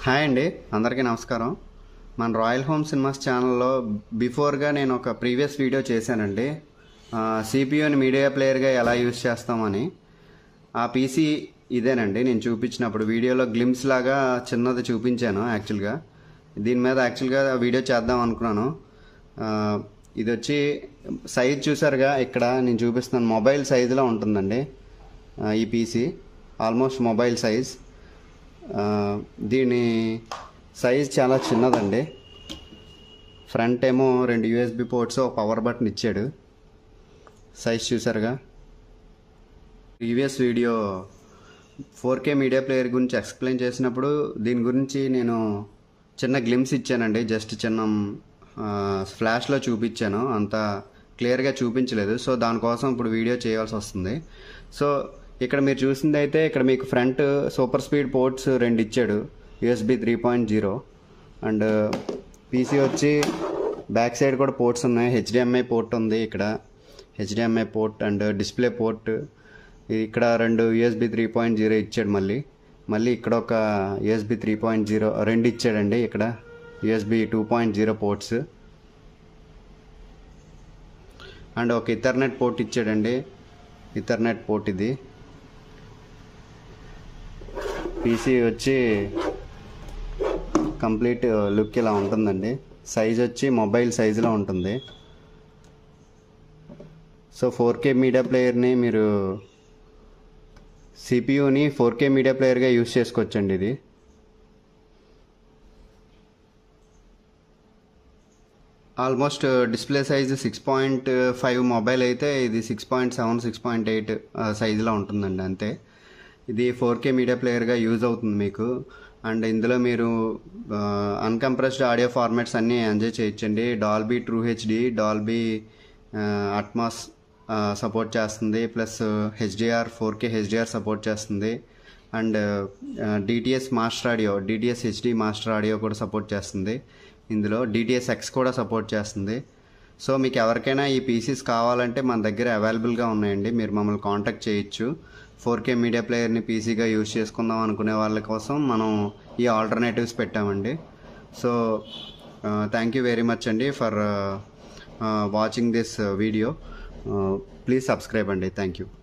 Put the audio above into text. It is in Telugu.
హాయ్ అండి అందరికీ నమస్కారం మన రాయల్ హోమ్ సినిమాస్ ఛానల్లో బిఫోర్గా నేను ఒక ప్రీవియస్ వీడియో చేశానండి సిపియూని మీడియా ప్లేయర్గా ఎలా యూజ్ చేస్తామని ఆ పీసీ ఇదేనండి నేను చూపించినప్పుడు వీడియోలో గ్లిమ్స్ లాగా చిన్నది చూపించాను యాక్చువల్గా దీని మీద యాక్చువల్గా వీడియో చేద్దాం అనుకున్నాను ఆ, ఇది వచ్చి సైజ్ చూసారుగా ఇక్కడ నేను చూపిస్తున్నాను మొబైల్ సైజులో ఉంటుందండి ఆ, ఈ పీసీ ఆల్మోస్ట్ మొబైల్ సైజ్ ఆ, దీని సైజ్ చాలా చిన్నదండి ఫ్రంట్ ఏమో రెండు యూఎస్బి పోర్ట్స్ ఒక పవర్ బటన్ ఇచ్చాడు సైజ్ చూసారుగా previous video four K media player గురించి ఎక్స్ప్లెయిన్ చేసినప్పుడు దీని గురించి నేను చిన్న గ్లిమ్స్ ఇచ్చానండి జస్ట్ చిన్న ఆ, ఫ్లాష్లో చూపించాను అంత క్లియర్గా చూపించలేదు సో దానికోసం ఇప్పుడు వీడియో చేయాల్సి వస్తుంది సో ఇక్కడ మీరు చూసింది అయితే ఇక్కడ మీకు ఫ్రంట్ సూపర్ స్పీడ్ పోర్ట్స్ రెండు ఇచ్చాడు USB three point zero and PC వచ్చి బ్యాక్ సైడ్ కూడా పోర్ట్స్ ఉన్నాయి హెచ్డిఎంఐ పోర్ట్ ఉంది ఇక్కడ HDMI port and display port ఇక్కడ రెండు యూఎస్బి త్రీ పాయింట్ జీరో ఇచ్చాడు మళ్ళీ మళ్ళీ ఇక్కడ ఒక యూఎస్బి త్రీ పాయింట్ జీరో రెండు ఇచ్చాడండి ఇక్కడ USB two point zero ports and ఒక ఇథర్నెట్ పోర్ట్ ఇచ్చాడండి ఇథర్నెట్ పోర్ట్ ఇది పీసీ వచ్చి కంప్లీట్ లుక్ ఇలా ఉంటుందండి సైజ్ వచ్చి మొబైల్ సైజులో ఉంటుంది సో ఫోర్ కే మీడియా ప్లేయర్ని మీరు సిపియూని ఫోర్ కే మీడియా ప్లేయర్గా యూస్ చేసుకోవచ్చండి ఇది almost display size six point five mobile అయితే ఇది six point seven six point eight సైజులో ఉంటుందండి అంతే ఇది ఫోర్ కే మీడియా ప్లేయర్గా యూజ్ అవుతుంది మీకు అండ్ ఇందులో మీరు అన్కంప్రెస్డ్ ఆడియో ఫార్మాట్స్ అన్నీ ఎంజాయ్ చేయొచ్చండి Dolby True HD Dolby Atmos support చేస్తుంది plus HDR four K HDR support చేస్తుంది and DTS master audio DTS HD master audio కూడా సపోర్ట్ చేస్తుంది ఇందులో డిటిఎస్ ఎక్స్ కూడా సపోర్ట్ చేస్తుంది సో మీకు ఎవరికైనా ఈ పీసీస్ కావాలంటే మన దగ్గర అవైలబుల్గా ఉన్నాయండి మీరు మమ్మల్ని కాంటాక్ట్ చేయొచ్చు ఫోర్ కే మీడియా ప్లేయర్ని పీసీగా యూజ్ చేసుకుందాం అనుకునే వాళ్ళ కోసం మనం ఈ ఆల్టర్నేటివ్స్ పెట్టామండి so thank you very much అండి for watching this video please subscribe అండి థ్యాంక్ యూ